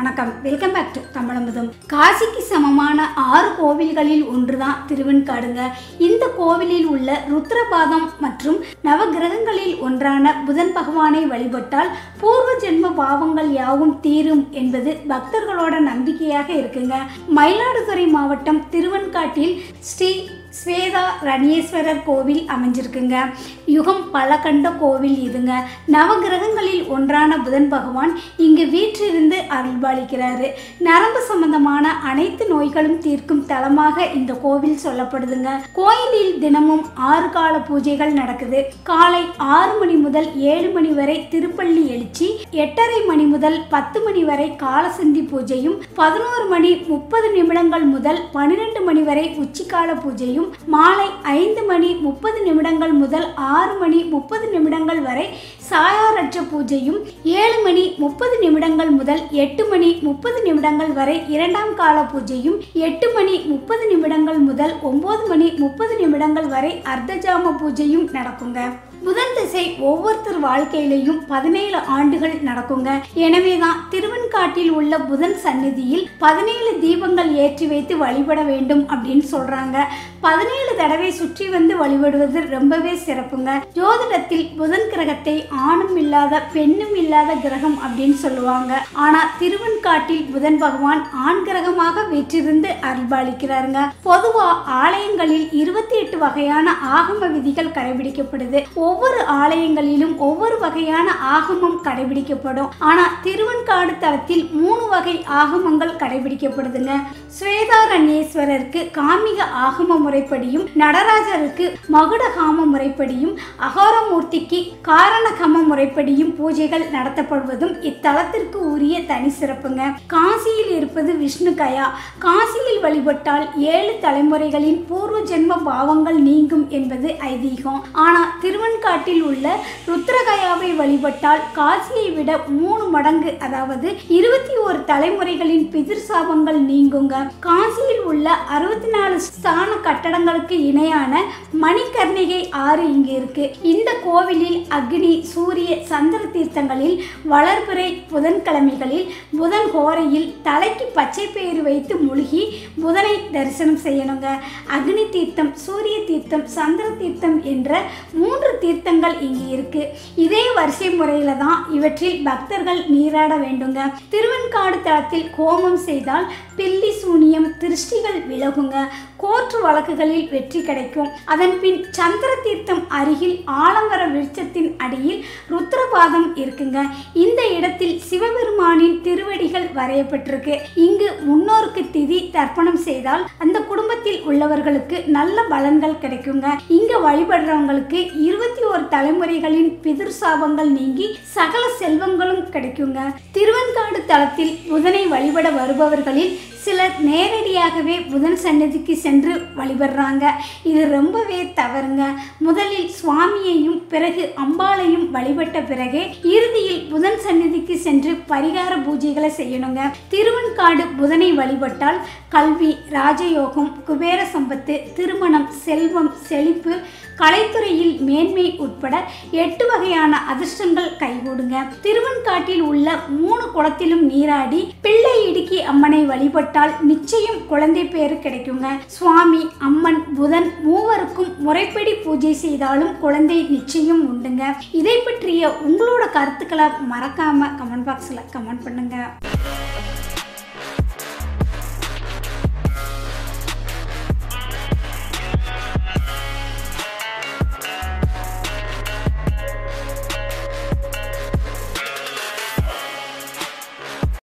வணக்கம் welcome back to தமிழமுதம் காசிக்கு சமமான ஆறு கோவில்களில் ஒன்றுதான் திருவெண்காடுங்க இந்த கோவிலில் உள்ள ருத்ரபாதம் மற்றும் நவகிரகங்களில் ஒன்றான புதன் பகவானை வழிபட்டால் பூர்வ ஜென்ம பாவங்கள் யாவும் தீரும் என்பது பக்தர்களோட நம்பிக்கையாக இருக்குங்க மயிலாடுதுறை மாவட்டம் திருவெண்காட்டில் ஸ்ரீ ஸ்வேதா ரணீஸ்வரர் கோவில் அமைஞ்சிருக்குங்க யுகம் பல கண்ட கோவில் இதுங்க நவகிரகங்களில் ஒன்றான புதன் பகவான் இங்கு வீற்றிருந்து அருள்பாலிக்கிறாரு நரம்பு சம்பந்தமான அனைத்து நோய்களும் தீர்க்கும் தலமாக இந்த கோவில் சொல்லப்படுதுங்க கோயிலில் தினமும் ஆறு கால பூஜைகள் நடக்குது காலை ஆறு மணி முதல் ஏழு மணி வரை திருப்பள்ளி எழுச்சி எட்டரை மணி முதல் பத்து மணி வரை காலசந்தி பூஜையும் பதினோரு மணி முப்பது நிமிடங்கள் முதல் பன்னிரெண்டு மணி வரை உச்சிக்கால பூஜையும் மாலை ஐந்து மணி முப்பது நிமிடங்கள் முதல் ஆறு மணி முப்பது நிமிடங்கள் வரை சாயாரற்ற பூஜையும் ஏழு மணி முப்பது நிமிடங்கள் முதல் எட்டு மணி முப்பது நிமிடங்கள் வரை இரண்டாம் கால பூஜையும் எட்டு மணி முப்பது நிமிடங்கள் முதல் ஒன்பது மணி முப்பது நிமிடங்கள் வரை அர்த்தஜாம பூஜையும் நடக்குங்க புதன் திசை ஒவ்வொருத்தர் வாழ்க்கையிலையும் பதினேழு ஆண்டுகள் நடக்குங்க எனவே தான் திருவெண்காட்டில் உள்ள புதன் சந்நிதியில் பதினேழு தீபங்கள் ஏற்றி வைத்து வழிபட வேண்டும் அப்படின்னு சொல்றாங்க பதினேழு தடவை சுற்றி வந்து வழிபடுவது ரொம்பவே சிறப்புங்க ஜோதிடத்தில் புதன் கிரகத்தை ஆணும் இல்லாத பெண்ணும் இல்லாத கிரகம் அப்படின்னு சொல்லுவாங்க ஆனா திருவெண்காட்டில் புதன் பகவான் ஆண் கிரகமாக வீற்றிருந்து அருள்பாலிக்கிறாருங்க பொதுவா ஆலயங்களில் இருபத்தி எட்டு வகையான ஆகம விதிகள் கடைபிடிக்கப்படுது ஒவ்வொரு ஆலயங்களிலும் ஒவ்வொரு வகையான ஆகமம் கடைபிடிக்கப்படும் ஆனா திருவெண்காடு தலத்தில் மூணு வகை ஆகமங்கள் கடைபிடிக்கப்படுதுங்க ஸ்வேதாரண்யேஸ்வரருக்கு காமிக ஆகம முறைப்படியும் நடராஜருக்கு மகுடகாம முறைப்படியும் அகாரமூர்த்திக்கு காரணகம முறைப்படியும் பூஜைகள் நடத்தப்படுவதும் இத்தலத்திற்கு உரிய தனி சிறப்புங்க காசியில் இருப்பது விஷ்ணு கயா காசியில் வழிபட்டால் ஏழு தலைமுறைகளின் பூர்வ ஜென்ம பாவங்கள் நீங்கும் என்பது ஐதீகம் ஆனா திருவெண்காட்டில் உள்ள ருத்ரகயாவை வழிபட்டால் காசியை விட மூணு மடங்கு அதாவது இருபத்தி ஒரு தலைமுறைகளின் பிதிர் சாபங்கள் நீங்குங்க காசியில் உள்ள அறுபத்தி நாலு ஸ்தான கட்டடங்களுக்கு இணையான மணிகர்ணிகை ஆறு இங்கு இருக்கு இந்த கோவிலில் அக்னி சூரிய சந்திர தீர்த்தங்களில் வளர்பிறை புதன்கிழமைகளில் புதன் கோரையில் தலைக்கு பச்சை பயிறு வைத்து மூழ்கி புதனை தரிசனம் செய்யணுங்க அக்னி தீர்த்தம் சூரிய தீர்த்தம் சந்திர தீர்த்தம் என்ற மூன்று தீர்த்தங்கள் இங்கு இருக்கு இதே வரிசை முறையில தான் இவற்றில் பக்தர்கள் நீராட வேண்டுங்க திருவெண்காடு தளத்தில் கோமம் செய்தால் பில்லி சூனியம் திருஷ்டிகள் விலகுங்க கோர்ட்டு வழக்குகளில் வெற்றி கிடைக்கும் அதன் பின் சந்திர தீர்த்தம் அருகில் ஆலமர விருட்சத்தின் அடியில் ருத்ரபாதம் இருக்குங்க இந்த இடத்தில் சிவபெருமானின் திருவடிகள் வரையப்பட்டிருக்கு இங்கு முன்னோருக்கு திதி தர்ப்பணம் செய்தால் அந்த குடும்பத்தில் உள்ளவர்களுக்கு நல்ல பலன்கள் கிடைக்குங்க இங்க வழிபடுறவங்களுக்கு இருபத்தி ஒரு தலைமுறைகளின் பிதிர் சாபங்கள் நீங்கி சகல செல்வங்களும் கிடைக்குங்க திருவெண்காடு தலத்தில் புதனை வழிபட வருபவர்களில் சிலர் நேரடியாகவே புதன் சன்னதிக்கு சென்று வழிபடுறாங்க இது ரொம்பவே தவறுங்க முதலில் சுவாமியையும் பிறகு அம்பாளையும் வழிபட்ட பிறகே இறுதியில் புதன் சன்னதிக்கு சென்று பரிகார பூஜைகளை செய்யணுங்க திருவெண்காடு புதனை வழிபட்டால் கல்வி ராஜயோகம் குபேர சம்பத்து திருமணம் செல்வம் செழிப்பு கலைத்துறையில் மேன்மை உட்பட எட்டு வகையான அதிர்ஷ்டங்கள் கைகூடுங்க திருவெண்காட்டில் உள்ள மூணு குளத்திலும் நீராடி பிள்ளை இடுக்கி அம்மனை வழிபட்டால் நிச்சயம் குழந்தை பேரு கிடைக்குங்க சுவாமி அம்மன் புதன் மூவருக்கும் முறைப்படி பூஜை செய்தாலும் குழந்தை நிச்சயம் உண்டுங்க இதை பற்றிய உங்களோட கருத்துக்களை மறக்காம கமெண்ட் பாக்ஸில் கமெண்ட் பண்ணுங்க